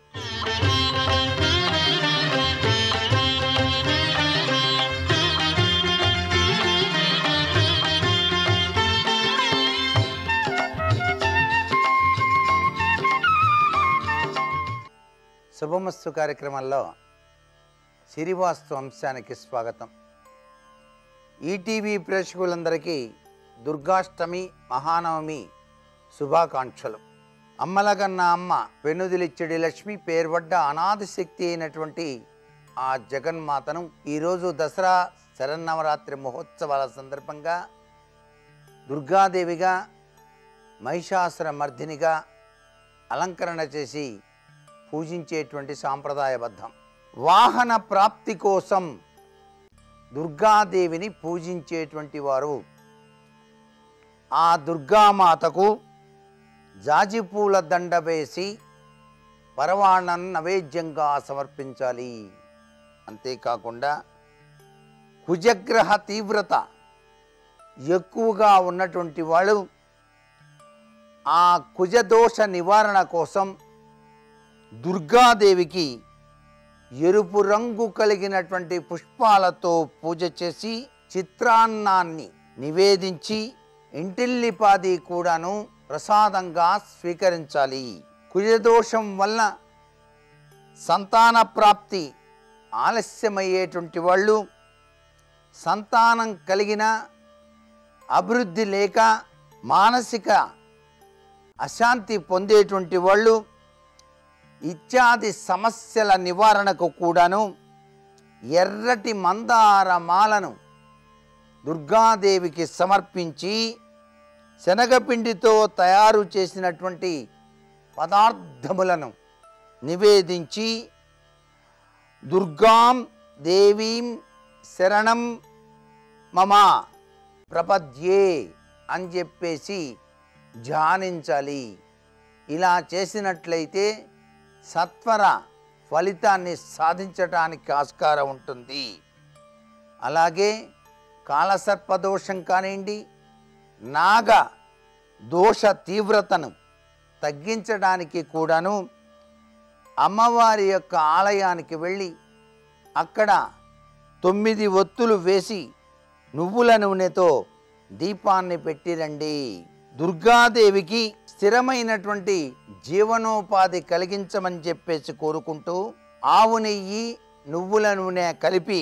శుభమస్తు కార్యక్రమంలో సిరివాస్తు అంశానికి స్వాగతం ఈటీవీ ప్రేక్షకులందరికీ దుర్గాష్టమి మహానవమి శుభాకాంక్షలు అమ్మలగన్న అమ్మ వెన్నుదిలిచ్చడి లక్ష్మి పేర్పడ్డ అనాది శక్తి అయినటువంటి ఆ జగన్మాతను ఈరోజు దసరా శరన్నవరాత్రి మహోత్సవాల సందర్భంగా దుర్గాదేవిగా మహిషాసుర మర్దినిగా అలంకరణ చేసి పూజించేటువంటి సాంప్రదాయబద్ధం వాహన ప్రాప్తి కోసం దుర్గాదేవిని పూజించేటువంటి వారు ఆ దుర్గామాతకు జాజిపూల దండ వేసి పరవాణం నైవేద్యంగా సమర్పించాలి అంతేకాకుండా కుజగ్రహ తీవ్రత ఎక్కువగా ఉన్నటువంటి వాళ్ళు ఆ కుజదోష నివారణ కోసం దుర్గాదేవికి ఎరుపు రంగు కలిగినటువంటి పుష్పాలతో పూజ చేసి చిత్రాన్నాన్ని నివేదించి ఇంటిల్లిపాది కూడాను ప్రసాదంగా స్వీకరించాలి కుజదోషం వల్ల సంతాన ప్రాప్తి ఆలస్యమయ్యేటువంటి వాళ్ళు సంతానం కలిగిన అభివృద్ధి లేక మానసిక అశాంతి పొందేటువంటి వాళ్ళు ఇత్యాది సమస్యల నివారణకు కూడాను ఎర్రటి మందార మాలను దుర్గాదేవికి సమర్పించి శనగపిండితో తయారు చేసినటువంటి పదార్థములను నివేదించి దుర్గాం దేవీం శరణం మమ ప్రపద్యే అని చెప్పేసి ధ్యానించాలి ఇలా చేసినట్లయితే సత్వర ఫలితాన్ని సాధించటానికి ఆస్కారం ఉంటుంది అలాగే కాలసర్పదోషం కానివ్వండి నాగ దోష తీవ్రతను తగ్గించడానికి కూడాను అమ్మవారి యొక్క ఆలయానికి వెళ్ళి అక్కడ తొమ్మిది ఒత్తులు వేసి నువ్వుల నూనెతో దీపాన్ని పెట్టిరండి దుర్గాదేవికి స్థిరమైనటువంటి జీవనోపాధి కలిగించమని చెప్పేసి కోరుకుంటూ ఆవు నెయ్యి నువ్వుల నూనె కలిపి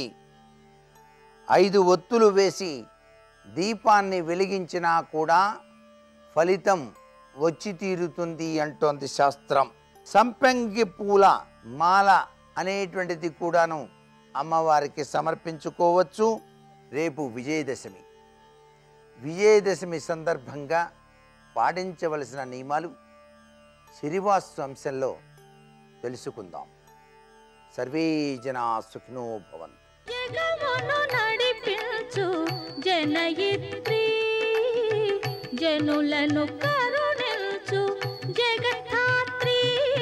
ఐదు ఒత్తులు వేసి దీపాన్ని వెలిగించినా కూడా ఫలితం వచ్చి తీరుతుంది అంటోంది శాస్త్రం సంపెంగి పూల మాల అనేటువంటిది కూడాను అమ్మవారికి సమర్పించుకోవచ్చు రేపు విజయదశమి విజయదశమి సందర్భంగా పాటించవలసిన నియమాలు సిరివాస్తు అంశంలో తెలుసుకుందాం సర్వే జనా సుఖినో భవంతు జగమును నడిపించు జనయిత్రి జనులను కరుణించు జగద్ధాత్రి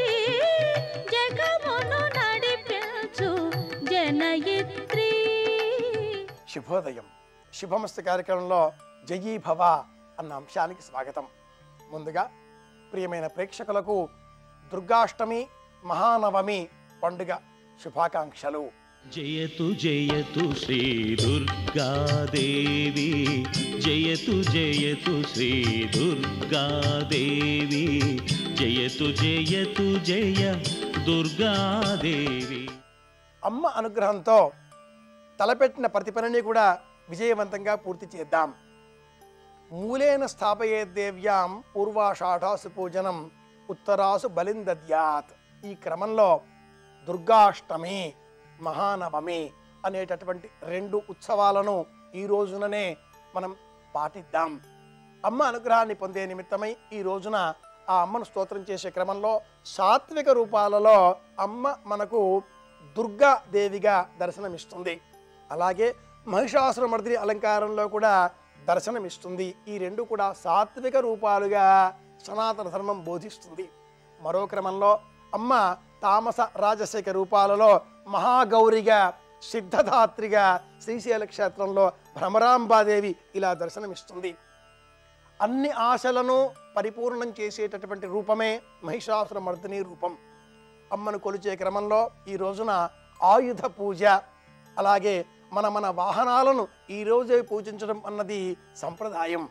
జగమును నడిపించు జనయిత్రి శుభోదయం శుభమస్తు కార్యక్రమంలో జయీ భవ అన్న అంశానికి స్వాగతం ముందుగా ప్రియమైన ప్రేక్షకులకు దుర్గాష్టమి మహానవమి పండుగ శుభాకాంక్షలు జయతు జయతు శ్రీ దుర్గాదేవి జయతు జయతు శ్రీ దుర్గాదేవి జయతు జయతు జయ దుర్గాదేవి అమ్మ అనుగ్రహంతో తలపెట్టిన ప్రతి పనిని కూడా విజయవంతంగా పూర్తి చేద్దాం మూలేన స్థాపయే దేవ్యాం పూర్వాషాఢాసు పూజనం ఉత్తరాసు బలిందద్యాత్ ఈ క్రమంలో దుర్గాష్టమి మహానవమి అనేటటువంటి రెండు ఉత్సవాలను ఈ రోజుననే మనం పాటిద్దాం అమ్మ అనుగ్రహాన్ని పొందే నిమిత్తమై ఈ రోజున ఆ అమ్మను స్తోత్రం చేసే క్రమంలో సాత్విక రూపాలలో అమ్మ మనకు దుర్గా దేవిగా దర్శనమిస్తుంది అలాగే మహిషాసురమర్దిని అలంకారంలో కూడా దర్శనమిస్తుంది ఈ రెండు కూడా సాత్విక రూపాలుగా సనాతన ధర్మం బోధిస్తుంది మరో క్రమంలో అమ్మ తామస రాజశేఖ రూపాలలో మహాగౌరిగా సిద్ధధాత్రిగా శ్రీశైల క్షేత్రంలో భ్రమరాంబాదేవి ఇలా దర్శనమిస్తుంది అన్ని ఆశలను పరిపూర్ణం చేసేటటువంటి రూపమే మహిషాసుర మర్దిని రూపం అమ్మను కొలిచే క్రమంలో ఈ రోజున ఆయుధ పూజ అలాగే మన మన వాహనాలను ఈ రోజే పూజించడం అన్నది సంప్రదాయం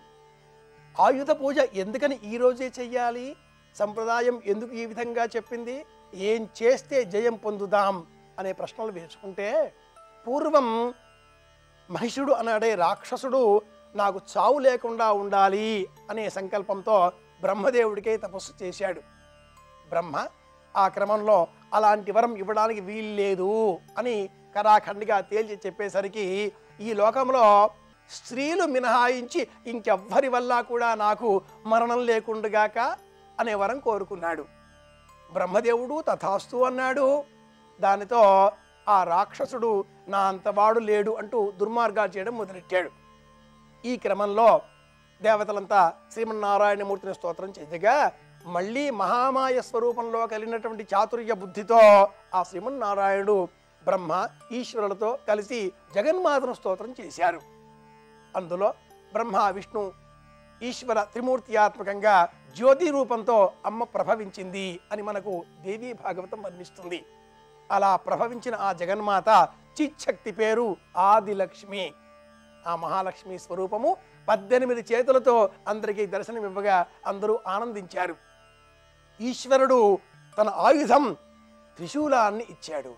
ఆయుధ పూజ ఎందుకని ఈ రోజే చెయ్యాలి సంప్రదాయం ఎందుకు ఈ విధంగా చెప్పింది ఏం చేస్తే జయం పొందుదాం అనే ప్రశ్నలు వేసుకుంటే పూర్వం మహిషుడు అనడే రాక్షసుడు నాకు చావు లేకుండా ఉండాలి అనే సంకల్పంతో బ్రహ్మదేవుడికే తపస్సు చేశాడు బ్రహ్మ ఆ క్రమంలో అలాంటి వరం ఇవ్వడానికి వీల్లేదు అని కరాఖండిగా తేల్చి చెప్పేసరికి ఈ లోకంలో స్త్రీలు మినహాయించి ఇంకెవ్వరి వల్ల కూడా నాకు మరణం లేకుండగాక అనే వరం కోరుకున్నాడు బ్రహ్మదేవుడు తథాస్తు అన్నాడు దానితో ఆ రాక్షసుడు నా అంతవాడు లేడు అంటూ దుర్మార్గాలు చేయడం మొదలెట్టాడు ఈ క్రమంలో దేవతలంతా శ్రీమన్నారాయణమూర్తిని స్తోత్రం చేయగా మళ్ళీ మహామాయ స్వరూపంలో కలిగినటువంటి చాతుర్య బుద్ధితో ఆ శ్రీమన్నారాయణుడు బ్రహ్మ ఈశ్వరులతో కలిసి జగన్మాతను స్తోత్రం చేశారు అందులో బ్రహ్మ విష్ణు ఈశ్వర త్రిమూర్తియాత్మకంగా జ్యోతి రూపంతో అమ్మ ప్రభవించింది అని మనకు దేవీ భాగవతం వర్ణిస్తుంది అలా ప్రభవించిన ఆ జగన్మాత చిచ్చక్తి పేరు ఆదిలక్ష్మి ఆ మహాలక్ష్మి స్వరూపము పద్దెనిమిది చేతులతో అందరికీ దర్శనమివ్వగా అందరూ ఆనందించారు ఈశ్వరుడు తన ఆయుధం త్రిశూలాన్ని ఇచ్చాడు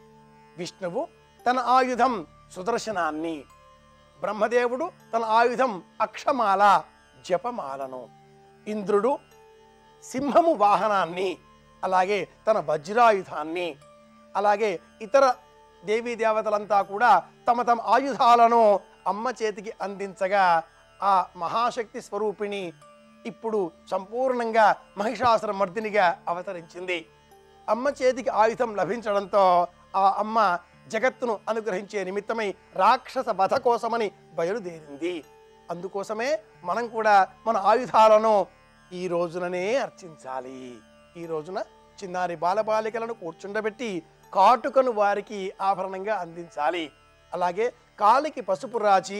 విష్ణువు తన ఆయుధం సుదర్శనాన్ని బ్రహ్మదేవుడు తన ఆయుధం అక్షమాల జపమాలను ఇంద్రుడు సింహము వాహనాన్ని అలాగే తన వజ్రాయుధాన్ని అలాగే ఇతర దేవీ దేవతలంతా కూడా తమ తమ ఆయుధాలను అమ్మ చేతికి అందించగా ఆ మహాశక్తి స్వరూపిణి ఇప్పుడు సంపూర్ణంగా మహిషాసుర మర్దినిగా అవతరించింది అమ్మ చేతికి ఆయుధం లభించడంతో ఆ అమ్మ జగత్తును అనుగ్రహించే నిమిత్తమై రాక్షస వధ కోసమని బయలుదేరింది అందుకోసమే మనం కూడా మన ఆయుధాలను ఈ రోజుననే అర్చించాలి ఈ రోజున చిన్నారి బాలబాలికలను కూర్చుండబెట్టి కాటుకను వారికి ఆభరణంగా అందించాలి అలాగే కాలికి పసుపు రాచి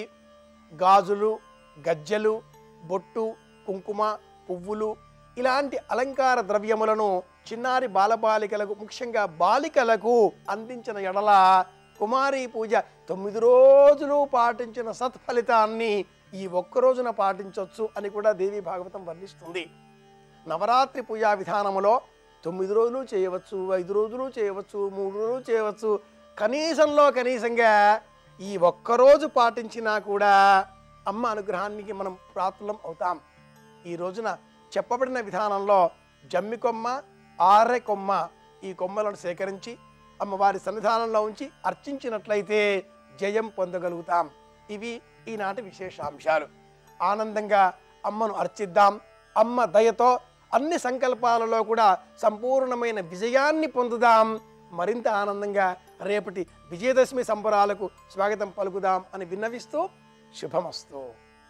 గాజులు గజ్జెలు బొట్టు కుంకుమ పువ్వులు ఇలాంటి అలంకార ద్రవ్యములను చిన్నారి బాలబాలికలకు ముఖ్యంగా బాలికలకు అందించిన ఎడల కుమారి పూజ తొమ్మిది రోజులు పాటించిన సత్ఫలితాన్ని ఈ ఒక్క రోజున పాటించవచ్చు అని కూడా దేవి భాగవతం వర్ణిస్తుంది నవరాత్రి పూజా విధానములో తొమ్మిది రోజులు చేయవచ్చు ఐదు రోజులు చేయవచ్చు మూడు రోజులు చేయవచ్చు కనీసంలో కనీసంగా ఈ ఒక్కరోజు పాటించినా కూడా అమ్మ అనుగ్రహానికి మనం ప్రాప్తులం అవుతాం ఈ రోజున చెప్పబడిన విధానంలో జమ్మి కొమ్మ ఆరె కొమ్మ ఈ కొమ్మలను సేకరించి అమ్మవారి సన్నిధానంలో ఉంచి అర్చించినట్లయితే జయం పొందగలుగుతాం ఇవి ఈనాటి విశేషాంశాలు ఆనందంగా అమ్మను అర్చిద్దాం అమ్మ దయతో అన్ని సంకల్పాలలో కూడా సంపూర్ణమైన విజయాన్ని పొందుదాం మరింత ఆనందంగా రేపటి విజయదశమి సంబరాలకు స్వాగతం పలుకుదాం అని విన్నవిస్తూ శుభమస్తు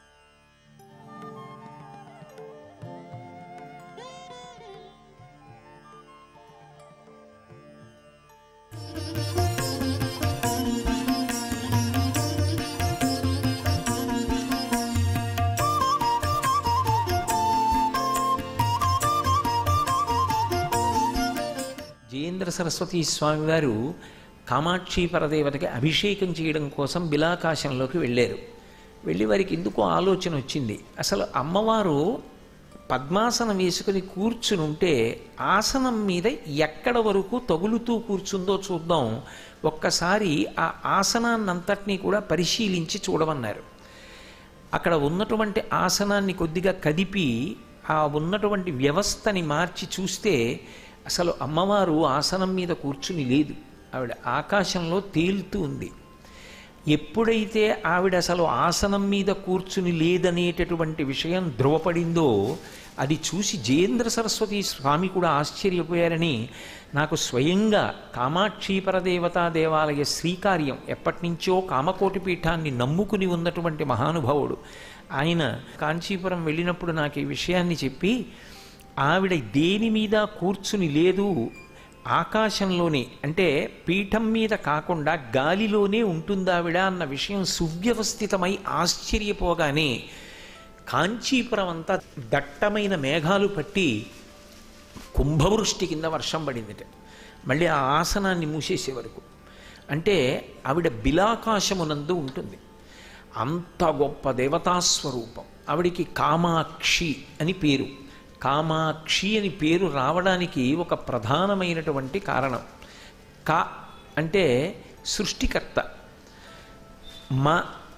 జయేంద్ర సరస్వతి స్వామివారు కామాక్షి పరదేవతకి అభిషేకం చేయడం కోసం బిలాకాశంలోకి వెళ్ళారు వెళ్ళి వారికి ఎందుకో ఆలోచన వచ్చింది అసలు అమ్మవారు పద్మాసనం వేసుకుని కూర్చుని ఉంటే ఆసనం మీద ఎక్కడ వరకు తగులుతూ కూర్చుందో చూద్దాం ఒక్కసారి ఆ ఆసనాన్నంతటినీ కూడా పరిశీలించి చూడమన్నారు అక్కడ ఉన్నటువంటి ఆసనాన్ని కొద్దిగా కదిపి ఆ ఉన్నటువంటి వ్యవస్థని మార్చి చూస్తే అసలు అమ్మవారు ఆసనం మీద కూర్చుని లేదు ఆవిడ ఆకాశంలో తేలుతూ ఉంది ఎప్పుడైతే ఆవిడ అసలు ఆసనం మీద కూర్చుని లేదనేటటువంటి విషయం ధృవపడిందో అది చూసి జయేంద్ర సరస్వతి స్వామి కూడా ఆశ్చర్యపోయారని నాకు స్వయంగా కామాక్షి పరదేవతా దేవాలయ శ్రీకార్యం ఎప్పటి నుంచో కామకోటి పీఠాన్ని నమ్ముకుని ఉన్నటువంటి మహానుభావుడు ఆయన కాంచీపురం వెళ్ళినప్పుడు నాకు ఈ విషయాన్ని చెప్పి ఆవిడ దేని మీద కూర్చుని లేదు ఆకాశంలోనే అంటే పీఠం మీద కాకుండా గాలిలోనే ఉంటుందావిడ అన్న విషయం సువ్యవస్థితమై ఆశ్చర్యపోగానే కాంచీపురం అంతా దట్టమైన మేఘాలు పట్టి కుంభవృష్టి కింద వర్షం పడిందిట మళ్ళీ ఆ ఆసనాన్ని మూసేసే వరకు అంటే ఆవిడ బిలాకాశమునందు ఉంటుంది అంత గొప్ప దేవతాస్వరూపం ఆవిడికి కామాక్షి అని పేరు కామాక్షి అని పేరు రావడానికి ఒక ప్రధానమైనటువంటి కారణం కా అంటే సృష్టికర్త మ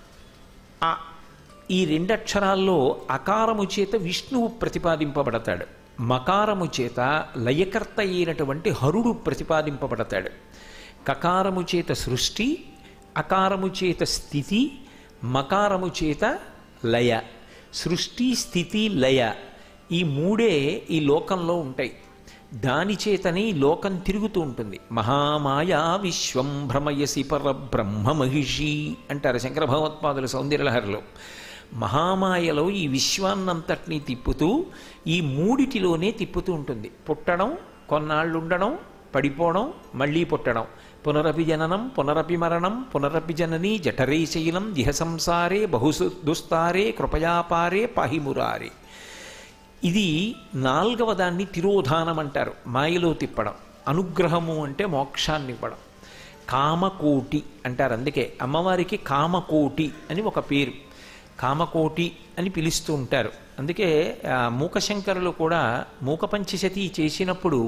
ఆ ఈ రెండు అక్షరాల్లో అకారము చేత విష్ణువు ప్రతిపాదింపబడతాడు మకారము చేత లయకర్త అయినటువంటి హరుడు ప్రతిపాదింపబడతాడు కకారము చేత సృష్టి అకారము చేత స్థితి మకారము చేత లయ సృష్టి స్థితి లయ ఈ మూడే ఈ లోకంలో ఉంటాయి దాని చేతనే ఈ లోకం తిరుగుతూ ఉంటుంది మహామాయా విశ్వం భ్రమయసి పరబ్రహ్మ మహిషి అంటారు శంకర భగవత్పాదుల సౌందర్యలహరిలో మహామాయలో ఈ విశ్వాన్నంతటినీ తిప్పుతూ ఈ మూడిటిలోనే తిప్పుతూ ఉంటుంది పుట్టడం కొన్నాళ్ళు ఉండడం పడిపోవడం మళ్ళీ పుట్టడం పునరపి జననం పునరపి మరణం పునరపి జనని జఠరే శైలం దిహ సంసారే బహుసు దుస్తారే కృపయాపారే పాహిమురారే ఇది నాల్గవ దాన్ని తిరోధానం అంటారు మాయలో తిప్పడం అనుగ్రహము అంటే మోక్షాన్ని ఇవ్వడం కామకోటి అంటారు అందుకే అమ్మవారికి కామకోటి అని ఒక పేరు కామకోటి అని పిలుస్తూ ఉంటారు అందుకే ఆ, మూకశంకరులు కూడా మూక పంచశతి చేసినప్పుడు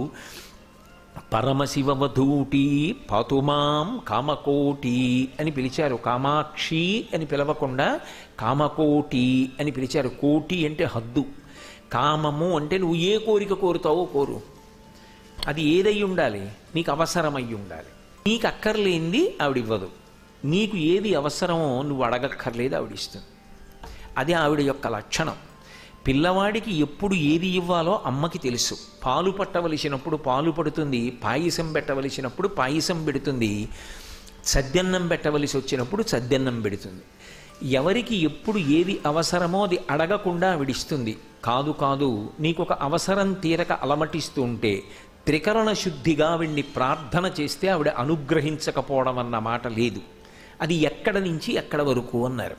పరమశివవధూటి పాతుమాం కామకోటి అని పిలిచారు కామాక్షి అని పిలవకుండా కామకోటి అని పిలిచారు కోటి అంటే హద్దు కామము అంటే నువ్వు ఏ కోరిక కోరుతావో కోరు అది ఏదై ఉండాలి నీకు అవసరమై ఉండాలి నీకు అక్కర్లేంది ఆవిడ ఇవ్వదు నీకు ఏది అవసరమో నువ్వు అడగక్కర్లేదు ఆవిడ ఇస్తుంది అది ఆవిడ యొక్క లక్షణం పిల్లవాడికి ఎప్పుడు ఏది ఇవ్వాలో అమ్మకి తెలుసు పాలు పట్టవలసినప్పుడు పాలు పడుతుంది పాయసం పెట్టవలసినప్పుడు పాయసం పెడుతుంది సద్దన్నం పెట్టవలసి వచ్చినప్పుడు సద్దన్నం పెడుతుంది ఎవరికి ఎప్పుడు ఏది అవసరమో అది అడగకుండా ఆవిడిస్తుంది కాదు కాదు నీకు ఒక అవసరం తీరక అలమటిస్తూ ఉంటే త్రికరణ శుద్ధిగా ఆవిడ్ని ప్రార్థన చేస్తే ఆవిడ అనుగ్రహించకపోవడం అన్న మాట లేదు అది ఎక్కడ నుంచి ఎక్కడ వరకు అన్నారు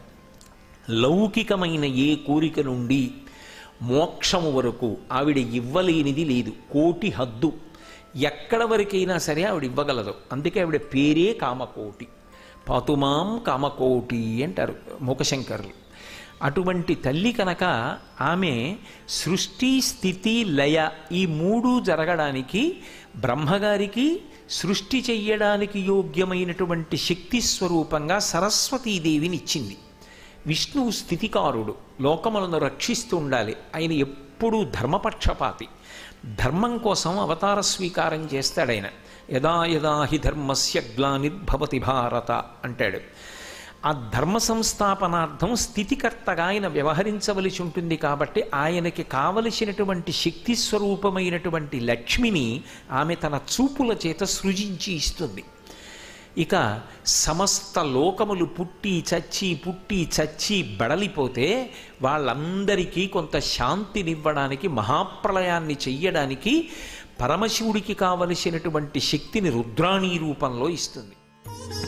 లౌకికమైన ఏ కోరిక నుండి మోక్షము వరకు ఆవిడ ఇవ్వలేనిది లేదు కోటి హద్దు ఎక్కడ వరకైనా సరే ఆవిడ ఇవ్వగలదు అందుకే ఆవిడ పేరే కామకోటి పాతుమాం కామకోటి అంటారు మూకశంకరులు అటువంటి తల్లి కనుక ఆమె సృష్టి స్థితి లయ ఈ మూడు జరగడానికి బ్రహ్మగారికి సృష్టి చెయ్యడానికి యోగ్యమైనటువంటి శక్తి స్వరూపంగా సరస్వతీదేవిని ఇచ్చింది విష్ణువు స్థితికారుడు లోకములను రక్షిస్తూ ఉండాలి ఆయన ఎప్పుడూ ధర్మపక్షపాతి ధర్మం కోసం అవతార స్వీకారం చేస్తాడు ఆయన యదా యదా హి ధర్మస్య గ్లానిర్భవతి భారత అంటాడు ఆ ధర్మ సంస్థాపనార్థం స్థితికర్తగా ఆయన వ్యవహరించవలసి ఉంటుంది కాబట్టి ఆయనకి కావలసినటువంటి శక్తి స్వరూపమైనటువంటి లక్ష్మిని ఆమె తన చూపుల చేత సృజించి ఇస్తుంది ఇక సమస్త లోకములు పుట్టి చచ్చి పుట్టి చచ్చి బడలిపోతే వాళ్ళందరికీ కొంత శాంతినివ్వడానికి మహాప్రళయాన్ని చెయ్యడానికి పరమశివుడికి కావలసినటువంటి శక్తిని రుద్రాణీ రూపంలో ఇస్తుంది